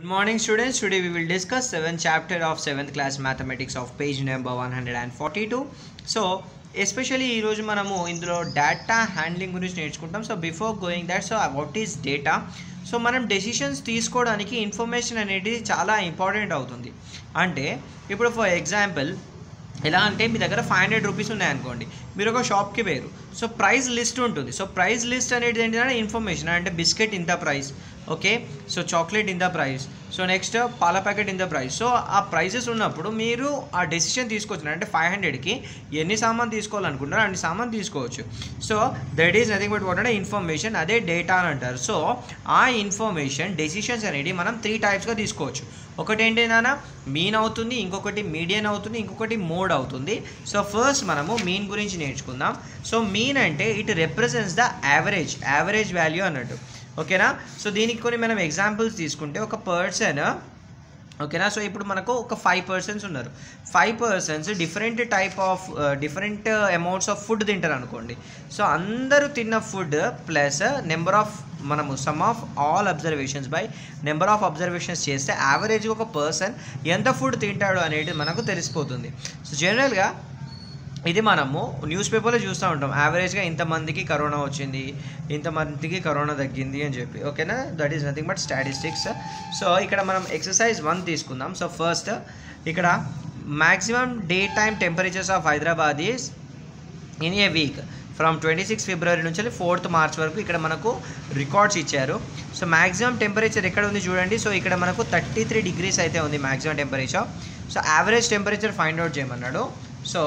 morning students today we will discuss 7th chapter of 7th class mathematics of page number 142 so especially ఈరోజు మనము ఇందులో data handling గురించి నేర్చుకుంటాం so before going that so what is data so మనం decisions తీసుకోవడానికి information అనేది చాలా important అవుతుంది అంటే ఇప్పుడు ఫర్ ఎగ్జాంపుల్ ఎలా అంటే మీ దగ్గర ఫైవ్ హండ్రెడ్ రూపీస్ ఉన్నాయనుకోండి మీరు ఒక షాప్కి వేరు సో ప్రైస్ లిస్ట్ ఉంటుంది సో ప్రైస్ లిస్ట్ అనేది ఏంటంటే ఇన్ఫర్మేషన్ అంటే బిస్కెట్ ఇంత ప్రైస్ ఓకే సో చాక్లెట్ ఇంత ప్రైస్ సో నెక్స్ట్ పాల ప్యాకెట్ ఇంత ప్రైస్ సో ఆ ప్రైసెస్ ఉన్నప్పుడు మీరు ఆ డెసిషన్ తీసుకోవచ్చు అంటే ఫైవ్ హండ్రెడ్కి ఎన్ని సామాన్ తీసుకోవాలనుకుంటారో అన్ని సామాన్ తీసుకోవచ్చు so that is nothing but what అంటే ఇన్ఫర్మేషన్ అదే డేటా అని అంటారు సో ఆ ఇన్ఫర్మేషన్ డెసిషన్స్ అనేది మనం త్రీ టైప్స్గా తీసుకోవచ్చు ఒకటి ఏంటంటే మీన్ అవుతుంది ఇంకొకటి మీడియన్ అవుతుంది ఇంకొకటి మోడ్ అవుతుంది సో ఫస్ట్ మనము మీన్ గురించి నేర్చుకుందాం సో మీన్ అంటే it represents the average average value అన్నట్టు ఓకేనా సో దీనికి కొన్ని మనం ఎగ్జాంపుల్స్ తీసుకుంటే ఒక పర్సన్ ఓకేనా సో ఇప్పుడు మనకు ఒక ఫైవ్ పర్సన్స్ ఉన్నారు five persons different type of different amounts of food తింటారు అనుకోండి సో అందరూ తిన్న ఫుడ్ ప్లస్ నెంబర్ ఆఫ్ మనము sum of all observations by number of observations చేస్తే యావరేజ్గా ఒక పర్సన్ ఎంత ఫుడ్ తింటాడు అనేది మనకు తెలిసిపోతుంది సో జనరల్గా ఇది మనము న్యూస్ పేపర్లో చూస్తూ ఉంటాం యావరేజ్గా ఇంతమందికి కరోనా వచ్చింది ఇంతమందికి కరోనా తగ్గింది అని చెప్పి ఓకేనా that is nothing but statistics so ఇక్కడ మనం ఎక్సర్సైజ్ వన్ తీసుకుందాం సో ఫస్ట్ ఇక్కడ maximum day time temperatures of Hyderabad is in a week from twenty six February నుంచి ఫోర్త్ మార్చ్ వరకు ఇక్కడ మనకు రికార్డ్స్ ఇచ్చారు సో మ్యాక్సిమం టెంపరేచర్ ఎక్కడ ఉంది చూడండి సో ఇక్కడ మనకు థర్టీ త్రీ డిగ్రీస్ అయితే ఉంది maximum temperature so average temperature find out చేయమన్నాడు సో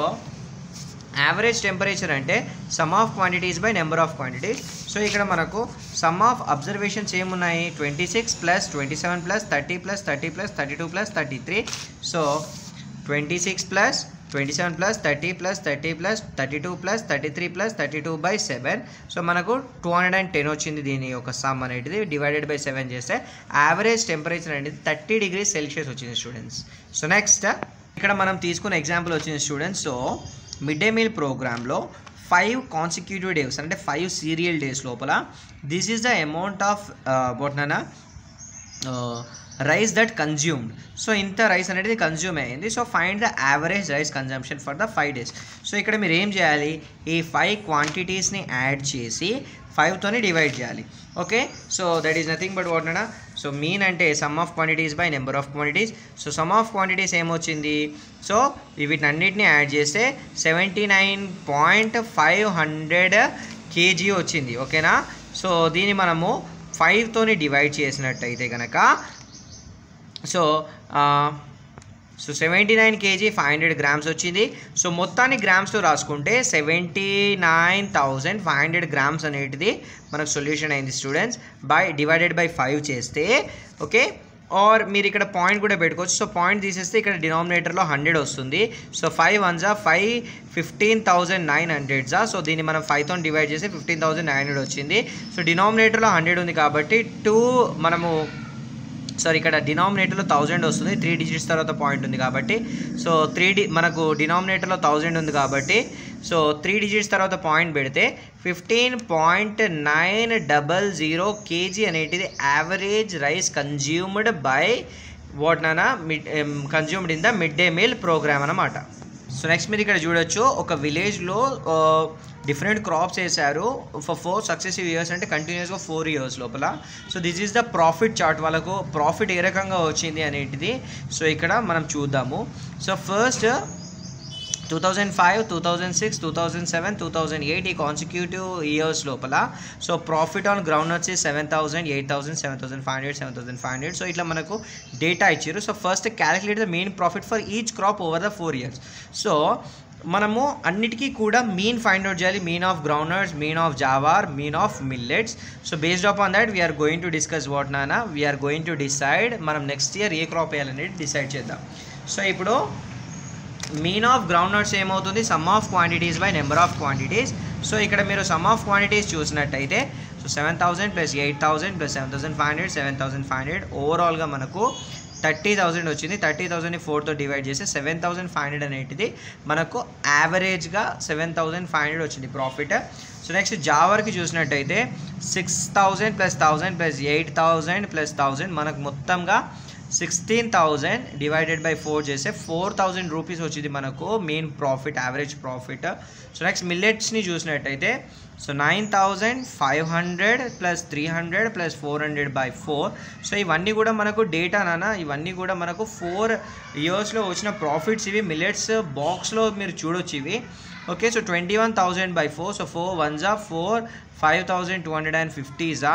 యావరేజ్ టెంపరేచర్ అంటే sum of quantities by number of quantities so ఇక్కడ మనకు సమ్ ఆఫ్ అబ్జర్వేషన్స్ ఏమున్నాయి twenty six plus twenty seven plus thirty plus thirty plus thirty two plus thirty three so twenty six plus twenty seven plus thirty plus thirty plus thirty two plus thirty three plus thirty two by seven so మనకు two hundred and ten వచ్చింది దీని యొక్క sum అనేది divided by seven చేస్తే average temperature అనేది thirty degree celsius వచ్చింది students so next ఇక్కడ మనం తీసుకున్న ఎగ్జాంపుల్ వచ్చింది students so mid day meal ప్రోగ్రాంలో ఫైవ్ కాన్సిక్యూటివ్ డేస్ అంటే ఫైవ్ సీరియల్ డేస్ లోపల this is the amount of బోట్నానా రైస్ దట్ కన్జ్యూమ్డ్ సో ఇంత రైస్ అనేది కన్జ్యూమ్ అయ్యింది so find the average rice consumption for the five days so ఇక్కడ మీరు ఏం చేయాలి ఈ ఫైవ్ క్వాంటిటీస్ని యాడ్ చేసి ఫైవ్తోని డివైడ్ చేయాలి okay so that is nothing but what అన్నా సో మీన్ అంటే sum of quantities by number of quantities so sum of quantities ఏమొచ్చింది సో వీటన్నిటిని యాడ్ చేస్తే seventy nine point five hundred KG వచ్చింది ఓకేనా సో దీన్ని మనము ఫైవ్తోని డివైడ్ చేసినట్టయితే కనుక so so seventy nine KG five hundred grams వచ్చింది సో మొత్తాన్ని గ్రామ్స్తో రాసుకుంటే seventy nine thousand five hundred grams అనేటిది మనకు సొల్యూషన్ అయింది students by divided by five చేస్తే ఓకే ఆర్ మీరు ఇక్కడ పాయింట్ కూడా పెట్టుకోవచ్చు సో పాయింట్ తీసేస్తే ఇక్కడ డినామినేటర్లో హండ్రెడ్ వస్తుంది సో ఫైవ్ వన్జా ఫైవ్ ఫిఫ్టీన్ థౌజండ్ నైన్ హండ్రెడ్జా సో దీన్ని మనం ఫైవ్తో డివైడ్ చేస్తే ఫిఫ్టీన్ థౌజండ్ నైన్ హండ్రెడ్ వచ్చింది సో డినామినేటర్లో హండ్రెడ్ ఉంది కాబట్టి టూ మనము సారీ ఇక్కడ డినామినేటర్లో థౌజండ్ వస్తుంది త్రీ డిజిట్స్ తర్వాత పాయింట్ ఉంది కాబట్టి సో త్రీ డి మనకు డినామినేటర్లో థౌజండ్ ఉంది కాబట్టి సో త్రీ డిజిట్స్ తర్వాత పాయింట్ పెడితే fifteen point nine double zero KG అనేటిది average rice consumed by what నానా mid consumed in the mid day meal programme అనమాట సో నెక్స్ట్ మీరు ఇక్కడ చూడొచ్చు ఒక విలేజ్లో డిఫరెంట్ క్రాప్స్ వేసారు ఫర్ ఫోర్ సక్సెసివ్ ఇయర్స్ అంటే కంటిన్యూస్గా ఫోర్ ఇయర్స్ లోపల so this is the profit chart వాళ్ళకు ప్రాఫిట్ ఏ రకంగా వచ్చింది అనేటిది సో ఇక్కడ మనం చూద్దాము so first two thousand five two thousand six two thousand seven two thousand eight ఈ కాన్సిక్యూటివ్ ఇయర్స్ లోపల సో ప్రాఫిట్ ఆన్ గ్రౌండ్ వచ్చి seven thousand eight thousand seven thousand five hundred seven thousand five hundred so ఇట్లా మనకు data ఇచ్చారు so first calculate the main profit for each crop over the four years so మనము అన్నిటికీ కూడా mean find out చేయాలి mean of grounders mean of jowar mean of millets so based of on that we're going to discuss what నానా we're going to decide మనం next year ఏ crop వేయాలనేది decide చేద్దాం so ఇప్పుడు మీన్ ఆఫ్ గ్రౌండ్ నట్స్ ఏమవుతుంది sum of quantities by number of quantities so ఇక్కడ మీరు sum of quantities చూసినట్టయితే so seven thousand plus eight thousand plus seven thousand five hundred seven thousand five hundred ఓవరాల్గా మనకు thirty thousand వచ్చింది thirty థౌసండ్ని ఫోర్తో divide చేసి సెవెన్ థౌసండ్ ఫైవ్ హండ్రెడ్ అనేటిది మనకు యావరేజ్గా సెవెన్ థౌసండ్ ఫైవ్ హండ్రెడ్ వచ్చింది ప్రాఫిట్ సో నెక్స్ట్ జావర్కి చూసినట్టయితే six thousand plus thousand plus eight thousand plus thousand మనకు మొత్తంగా sixteen thousand divided by four చేస్తే ఫోర్ థౌజండ్ రూపీస్ వచ్చింది మనకు mean profit average profit so next మిల్లెట్స్ని చూసినట్టయితే so nine thousand five hundred plus three hundred plus four hundred by four so ఇవన్నీ కూడా మనకు డేటా నాన్న ఇవన్నీ కూడా మనకు ఫోర్ ఇయర్స్లో వచ్చిన ప్రాఫిట్స్ ఇవి మిల్లెట్స్ బాక్స్లో మీరు చూడొచ్చు ఇవి okay so twenty one thousand by four so four వన్జా four five thousand two hundred and ఫిఫ్టీజా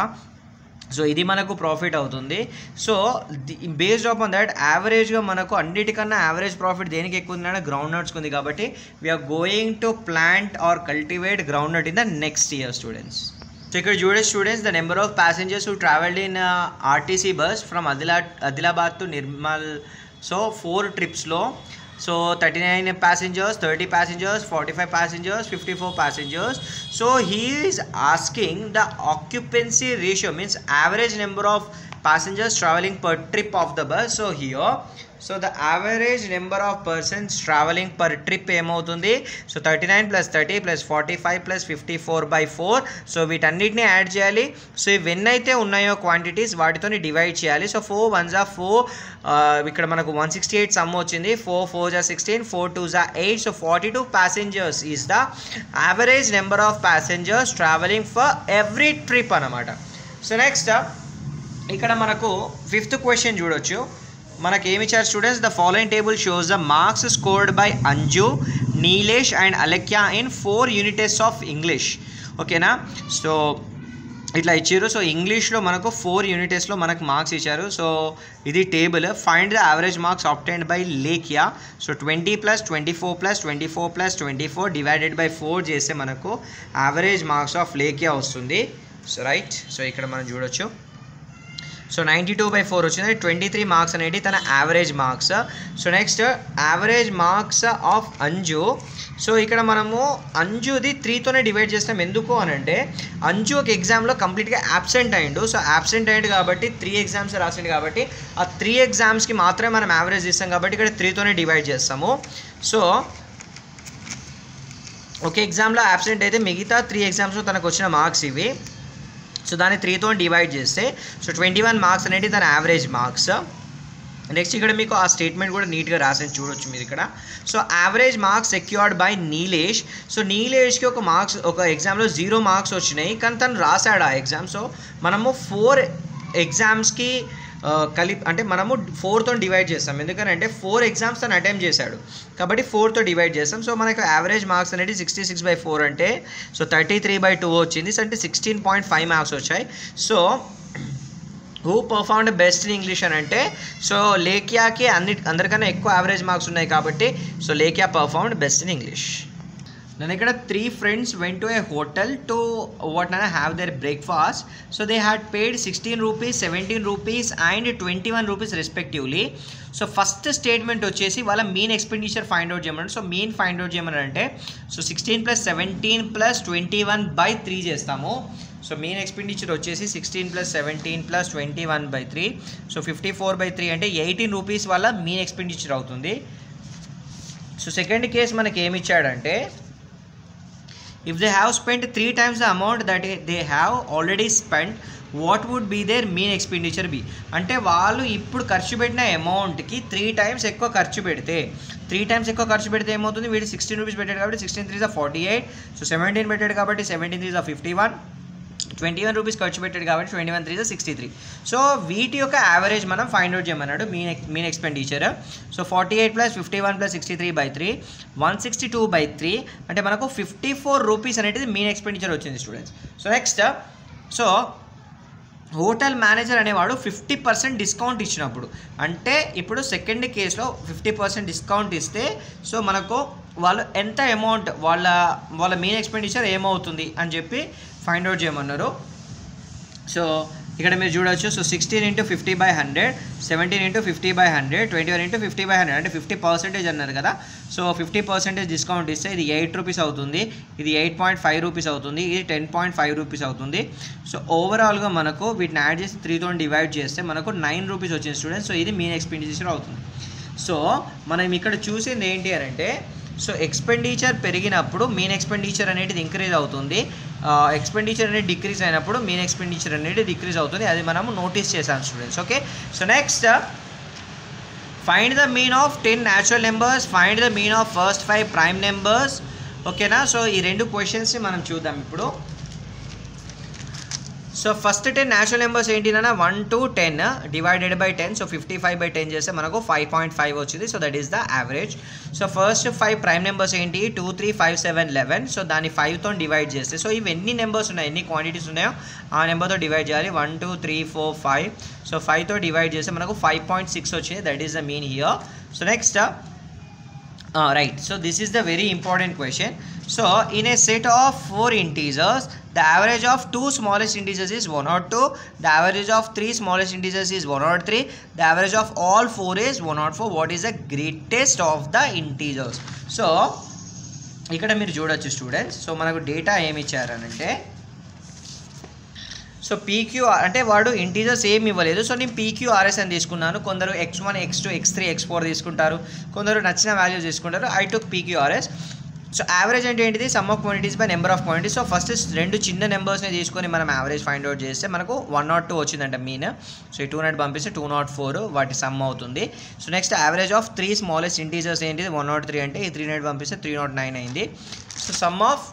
సో ఇది మనకు ప్రాఫిట్ అవుతుంది సో బేస్డ్ ఆన్ దట్ యావరేజ్గా మనకు అన్నిటికన్నా యావరేజ్ ప్రాఫిట్ దేనికి ఎక్కువ ఉందంటే గ్రౌండ్ నట్స్కి ఉంది కాబట్టి we are going to plant or cultivate ground nut in the next year students so ఇక్కడ చూడే students the number of passengers who travelled in RTC bus from అదిలా Adilabad to Nirmal so four ట్రిప్స్లో so thirty nine passengers thirty passengers forty five passengers fifty four passengers so he is asking the occupancy ratio means average number of passengers traveling per trip of the bus so here so the average number of persons travelling per trip ఏమవుతుంది so thirty nine plus thirty plus forty five plus fifty four by four so వీటన్నిటిని add చేయాలి so ఇవి ఎన్నైతే ఉన్నాయో quantities వాటితో divide చేయాలి so four one జా four ఇక్కడ మనకు వన్ సిక్స్టీ ఎయిట్ సమ్ వచ్చింది ఫోర్ ఫోర్ జా సిక్స్టీన్ ఫోర్ టూ జా eight so forty two passengers is the average number of passengers travelling for every trip అనమాట సో నెక్స్ట్ ఇక్కడ మనకు ఫిఫ్త్ క్వశ్చన్ చూడొచ్చు మనకి ఏమి ఇచ్చారు students the following table shows the marks scored by Anju Nilesh and Alakya in four units of English ఓకేనా so ఇట్లా ఇచ్చారు సో ఇంగ్లీష్లో మనకు ఫోర్ యూనిటెస్లో మనకు మార్క్స్ ఇచ్చారు సో ఇది table find the average marks obtained by Lekiya so twenty plus twenty four plus twenty four plus twenty four divided by four చేస్తే మనకు యావరేజ్ మార్క్స్ ఆఫ్ లేకియా వస్తుంది సో రైట్ సో ఇక్కడ మనం చూడొచ్చు so ninety two by four వచ్చింది twenty three marks అనేది తన average marks so next average marks of Anju so ఇక్కడ మనము అంజుది త్రీతోనే డివైడ్ చేస్తాం ఎందుకు అని అంటే అంజు ఒక ఎగ్జామ్లో కంప్లీట్గా యాబ్సెంట్ అయ్యిండు సో యాబ్సెంట్ అయ్యిండు కాబట్టి త్రీ ఎగ్జామ్స్ రాసిండు కాబట్టి ఆ త్రీ ఎగ్జామ్స్కి మాత్రమే మనం యావరేజ్ ఇస్తాం కాబట్టి ఇక్కడ త్రీతోనే డివైడ్ చేస్తాము సో ఒక ఎగ్జామ్లో యాబ్సెంట్ అయితే మిగతా త్రీ ఎగ్జామ్స్లో తనకు వచ్చిన మార్క్స్ ఇవి సో దాన్ని త్రీతో డివైడ్ చేస్తే సో ట్వంటీ వన్ మార్క్స్ అనేది తన యావరేజ్ మార్క్స్ నెక్స్ట్ ఇక్కడ మీకు ఆ స్టేట్మెంట్ కూడా నీట్గా రాసి చూడొచ్చు మీరు ఇక్కడ so average marks secured by Nilesh so నీలేష్కి ఒక మార్క్స్ ఒక ఎగ్జామ్లో జీరో మార్క్స్ వచ్చినాయి కానీ తను రాశాడు ఆ ఎగ్జామ్ సో మనము ఫోర్ ఎగ్జామ్స్కి కలిపి అంటే మనము ఫోర్తో డివైడ్ చేస్తాం ఎందుకంటే ఫోర్ ఎగ్జామ్స్ తను అటెంప్ట్ చేశాడు కాబట్టి ఫోర్తో డివైడ్ చేస్తాం సో మనకు యావరేజ్ మార్క్స్ అనేది సిక్స్టీ సిక్స్ బై ఫోర్ అంటే so thirty three by two వచ్చింది సో అంటే సిక్స్టీన్ పాయింట్ ఫైవ్ మార్క్స్ వచ్చాయి so who performed best in English అని అంటే సో లేకియాకి అన్ని అందరికన్నా ఎక్కువ యావరేజ్ మార్క్స్ ఉన్నాయి కాబట్టి so Lekiya performed best in English నేను ఇక్కడ three friends went to a hotel to what నా have their breakfast so they had paid sixteen rupees seventeen rupees and twenty one rupees respectively so first statement వచ్చేసి వాళ్ళ mean expenditure find out చేయమని so mean find out చేయమని అంటే so sixteen plus seventeen plus twenty one by three చేస్తాము so mean expenditure వచ్చేసి sixteen plus seventeen plus twenty one by three so fifty four by three అంటే eighteen rupees వల్ల mean expenditure అవుతుంది so second case మనకి ఏమి ఇచ్చాడంటే if they have spent three times the amount that they have already spent what would be their mean expenditure be అంటే వాళ్ళు ఇప్పుడు ఖర్చు పెట్టిన అమౌంట్కి త్రీ టైమ్స్ ఎక్కువ ఖర్చు పెడితే త్రీ టైమ్స్ ఎక్కువ ఖర్చు పెడితే ఏమవుతుంది వీడు సిక్స్టీన్ రూపీస్ పెట్టాడు కాబట్టి sixteen threes forty eight so seventeen పెట్టాడు కాబట్టి seventeen threes fifty one twenty one rupees ఖర్చు పెట్టాడు కాబట్టి twenty one three sixty three so వీటి యొక్క యావరేజ్ మనం ఫైండ్ అవుట్ చేయమన్నాడు mean mean expenditure so forty eight plus fifty one plus sixty three by three one sixty two by three అంటే మనకు fifty four rupees అనేది mean expenditure వచ్చింది students so next so hotel manager అనేవాడు fifty percent discount ఇచ్చినప్పుడు అంటే ఇప్పుడు second కేసులో fifty percent discount ఇస్తే సో మనకు వాళ్ళు ఎంత అమౌంట్ వాళ్ళ వాళ్ళ మెయిన్ ఎక్స్పెండిచర్ ఏమవుతుంది అని చెప్పి ఫైండ్ అవుట్ చేయమన్నారు సో ఇక్కడ మీరు చూడొచ్చు so sixteen into fifty by hundred seventeen into fifty by hundred twenty one into fifty by hundred అంటే ఫిఫ్టీ పర్సెంటేజ్ అన్నారు కదా సో ఫిఫ్టీ పర్సెంటేజ్ డిస్కౌంట్ ఇస్తే ఇది ఎయిట్ రూపీస్ అవుతుంది ఇది ఎయిట్ పాయింట్ ఫైవ్ రూపీస్ అవుతుంది ఇది టెన్ పాయింట్ ఫైవ్ రూపీస్ అవుతుంది సో ఓవరాల్గా మనకు వీటిని యాడ్ చేసి త్రీతో డివైడ్ చేస్తే మనకు నైన్ రూపీస్ వచ్చింది స్టూడెంట్స్ సో ఇది మెయిన్ ఎక్స్పెండిచర్ అవుతుంది సో మనం ఇక్కడ చూసింది ఏంటి అని అంటే సో ఎక్స్పెండిచర్ పెరిగినప్పుడు మెయిన్ ఎక్స్పెండిచర్ అనేది ఇంక్రీజ్ అవుతుంది ఎక్స్పెండిచర్ అనేది డిక్రీజ్ అయినప్పుడు మీన్ ఎక్స్పెండిచర్ అనేది డిక్రీజ్ అవుతుంది అది మనము నోటీస్ చేసాం students okay so next find the mean of ten natural numbers find the mean of first five prime numbers ఓకేనా సో ఈ రెండు క్వశ్చన్స్ని మనం చూద్దాం ఇప్పుడు so first ten natural numbers ఏంటినా one to ten divided by ten so fifty five by ten చేస్తే మనకు ఫైవ్ పాయింట్ ఫైవ్ వచ్చింది so that is the average so first five prime numbers ఏంటి two three five seven eleven so దాన్ని ఫైవ్తో divide చేస్తే so ఇవి ఎన్ని numbers ఉన్నాయి ఎన్ని క్వాంటిటీస్ ఉన్నాయో ఆ నెంబర్తో డివైడ్ చేయాలి one two three four five so ఫైవ్తో డివైడ్ చేస్తే మనకు ఫైవ్ పాయింట్ సిక్స్ వచ్చింది that is the mean here so next right so this is the very important question so in a set of four integers the average of two smallest integers is 1 or 2 the average of three smallest integers is 1 or 3 the average of all four is 1 or 4 what is the greatest of the integers so ఇక్కడ మీరు చూడొచ్చు students so మనకు data ఏమి ఇచ్చారనంటే so PQ అంటే వాడు integers ఏమి ఇవ్వలేదు so నేను పీక్యూఆర్ఎస్ అని తీసుకున్నాను కొందరు X one X two X three X four తీసుకుంటారు కొందరు నచ్చిన వాల్యూస్ తీసుకుంటారు I took PQRS so average అంటే ఏంటిది sum of quantities by number of quantities so first రెండు చిన్న నెంబర్స్ని తీసుకొని మనం యావరేజ్ ఫైండ్ అవుట్ చేస్తే మనకు వన్ నాట్ టూ వచ్చిందంట మీన్ సో ఈ టూ నాట్ పంపిస్తే టూ నాట్ ఫోర్ వాటి సమ్ అవుతుంది so next average of three smallest integers ఏంటిది వన్ నాట్ త్రీ అంటే ఈ త్రీ నాట్ పంపిస్తే త్రీ నాట్ నైన్ అయింది so sum of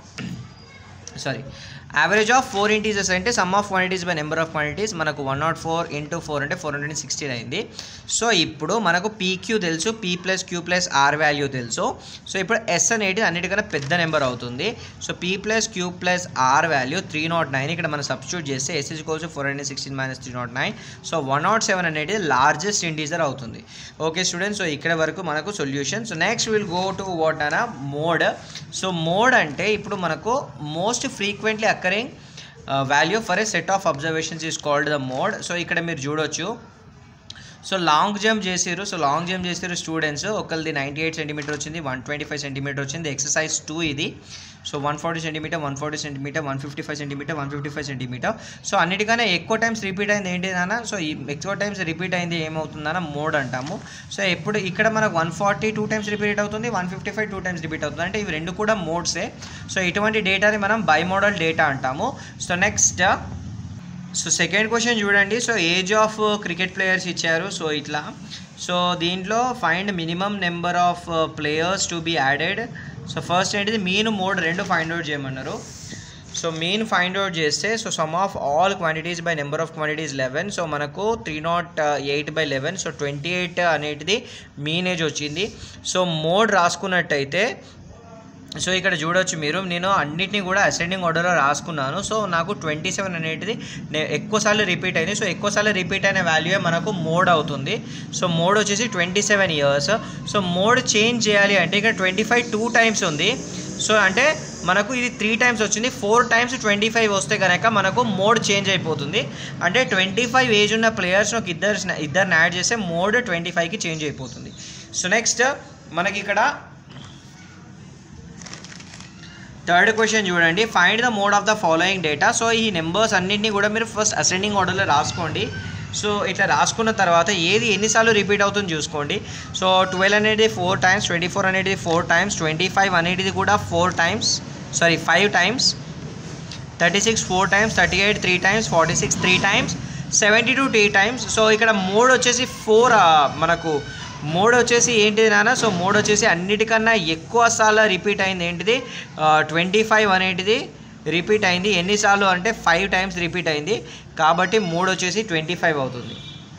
sorry average of four integers అంటే sum of quantities by number of quantities మనకు one nought four into four అంటే four hundred sixteen అయింది so ఇప్పుడు మనకు పీక్యూ తెలుసు P plus Q plus R value తెలుసు so ఇప్పుడు S అనేది అన్నిటికన్నా పెద్ద నెంబర్ అవుతుంది so P plus Q plus R value three nought nine ఇక్కడ మనం సబ్స్టిట్యూట్ చేస్తే S is equals four hundred sixteen minus three nought nine so one nought seven అనేది లార్జెస్ట్ ఇంటీజర్ అవుతుంది ఓకే స్టూడెంట్స్ సో ఇక్కడ వరకు మనకు solution so next will go to what అనా mode so mode అంటే ఇప్పుడు మనకు most frequently occurring value for a set of observations is called the mode so ఇక్కడ మీరు చూడొచ్చు సో లాంగ్ జంప్ చేసారు సో లాంగ్ జంప్ చేసారు స్టూడెంట్స్ ఒకరిది నైంటీ ఎయిట్ సెంటీమీటర్ వచ్చింది వన్ ట్వంటీ ఫైవ్ సెంటీమీటర్ వచ్చింది ఎక్సర్సైజ్ టూ ఇది so one forty centimetre one forty centimetre one fifty five centimetre one fifty five centimetre so అన్నిటికన్నా ఎక్కువ times repeat అయింది ఏంటి నాన్న సో ఈ ఎక్కువ టైమ్స్ రిపీట్ అయింది ఏమవుతుందన్న మోడ్ అంటాము సో ఎప్పుడు ఇక్కడ మనకు one forty two times repeat అవుతుంది one fifty five two times repeat అవుతుంది అంటే ఇవి రెండు కూడా మోడ్సే సో ఇటువంటి డేటాని మనం బై మోడల్ డేటా అంటాము so next so second question చూడండి so age of cricket players ఇచ్చారు సో ఇట్లా సో దీంట్లో find minimum number of players to be added so first ఏంటిది మీన్ మోడ్ రెండు ఫైండ్ అవుట్ చేయమన్నారు సో మెయిన్ ఫైండ్ అవుట్ చేస్తే so sum of all quantities by number of quantities eleven so మనకు three nought eight by eleven so twenty eight అనేటిది mean age వచ్చింది so mode రాసుకున్నట్టయితే so ఇక్కడ చూడొచ్చు మీరు నేను అన్నిటిని కూడా అసెండింగ్ ఆర్డర్లో రాసుకున్నాను సో నాకు ట్వంటీ సెవెన్ అనేది నే- ఎక్కువసార్లు రిపీట్ అయింది సో ఎక్కువసార్లు రిపీట్ అయిన వాల్యూ మనకు మోడ్ అవుతుంది సో మోడ్ వచ్చేసి twenty seven years so mode change చేయాలి అంటే ఇక్కడ ట్వంటీ ఫైవ్ టూ టైమ్స్ ఉంది సో అంటే మనకు ఇది త్రీ టైమ్స్ వచ్చింది ఫోర్ టైమ్స్ ట్వంటీ ఫైవ్ వస్తే కనుక మనకు మోడ్ చేంజ్ అయిపోతుంది అంటే ట్వంటీ ఫైవ్ ఏజ్ ఉన్న ప్లేయర్స్ ఒక ఇద్దరు ఇద్దరిని యాడ్ చేస్తే మోడ్ ట్వంటీ ఫైవ్కి చేంజ్ అయిపోతుంది సో నెక్స్ట్ మనకి ఇక్కడ థర్డ్ క్వశ్చన్ చూడండి find the mode of the following data so ఈ నెంబర్స్ అన్నింటినీ కూడా మీరు ఫస్ట్ అసెండింగ్ ఆర్డర్లో రాసుకోండి సో ఇట్లా రాసుకున్న తర్వాత ఏది ఎన్నిసార్లు రిపీట్ అవుతుంది చూసుకోండి సో ట్వెల్వ్ అనేది ఫోర్ టైమ్స్ ట్వంటీ ఫోర్ అనేది ఫోర్ టైమ్స్ ట్వంటీ ఫైవ్ అనేది కూడా four times sorry five times thirty six four times thirty eight three times forty six three times seventy two three times so ఇక్కడ mode వచ్చేసి four మనకు mode వచ్చేసి ఏంటిది నాన్న so mode వచ్చేసి అన్నిటికన్నా ఎక్కువ సార్లు రిపీట్ అయింది ఏంటిది ట్వంటీ ఫైవ్ అనేటిది రిపీట్ అయింది ఎన్నిసార్లు అంటే ఫైవ్ టైమ్స్ రిపీట్ అయింది కాబట్టి మోడ్ వచ్చేసి ట్వంటీ ఫైవ్ అవుతుంది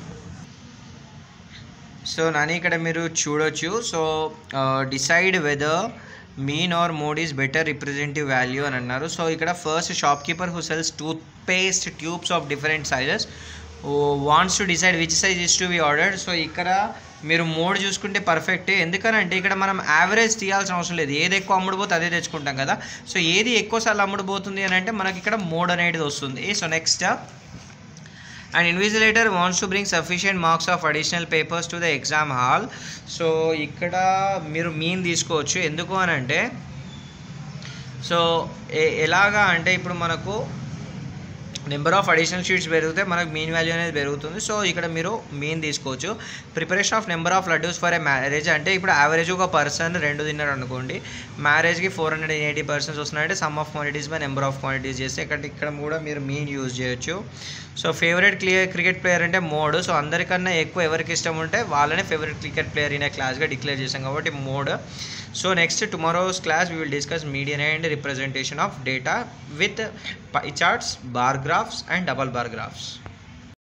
సో నాని ఇక్కడ మీరు చూడొచ్చు so decide whether mean or mode is better representative value అని అన్నారు సో ఇక్కడ first shopkeeper who sells toothpaste tubes of different sizes wants to decide which size is to be ordered so ఇక్కడ మీరు mode చూసుకుంటే perfect ఎందుకనంటే ఇక్కడ మనం average తీయాల్సిన అవసరం లేదు ఏది ఎక్కువ అమ్ముడుపోతే అదే తెచ్చుకుంటాం కదా సో ఏది ఎక్కువ సార్లు అమ్ముడుపోతుంది అని అంటే మనకి ఇక్కడ మోడ్ అనేది వస్తుంది so next and invigilator wants to bring sufficient marks of additional papers to the exam hall so ఇక్కడ మీరు మీన్ తీసుకోవచ్చు ఎందుకు అని అంటే సో ఎ- ఎలాగా అంటే ఇప్పుడు మనకు నెంబర్ ఆఫ్ అడిషనల్ షీట్స్ పెరిగితే మనకు మీన్ వాల్యూ అనేది పెరుగుతుంది సో ఇక్కడ మీరు మీన్ తీసుకోవచ్చు preparation of number of laddoos for a marriage అంటే ఇప్పుడు యావరేజ్ ఒక పర్సన్ రెండు తిన్నారు అనుకోండి మ్యారేజ్కి ఫోర్ హండ్రెడ్ ఎయిటీ పర్సన్స్ వస్తున్నాయంటే sum of quantities by number of quantities చేస్తే ఇక్కడ ఇక్కడ కూడా మీరు మీన్ యూజ్ చేయొచ్చు so favourite clear cricket player అంటే మోడ్ సో అందరికన్నా ఎక్కువ ఎవరికి ఇష్టం ఉంటే వాళ్ళనే ఫేవరెట్ క్రికెట్ ప్లేయర్ ఇన్ క్లాస్గా డిక్లేర్ చేసాం కాబట్టి mode so next tomorrow's class we will discuss median and representation of data with pie charts bar graphs and double bar graphs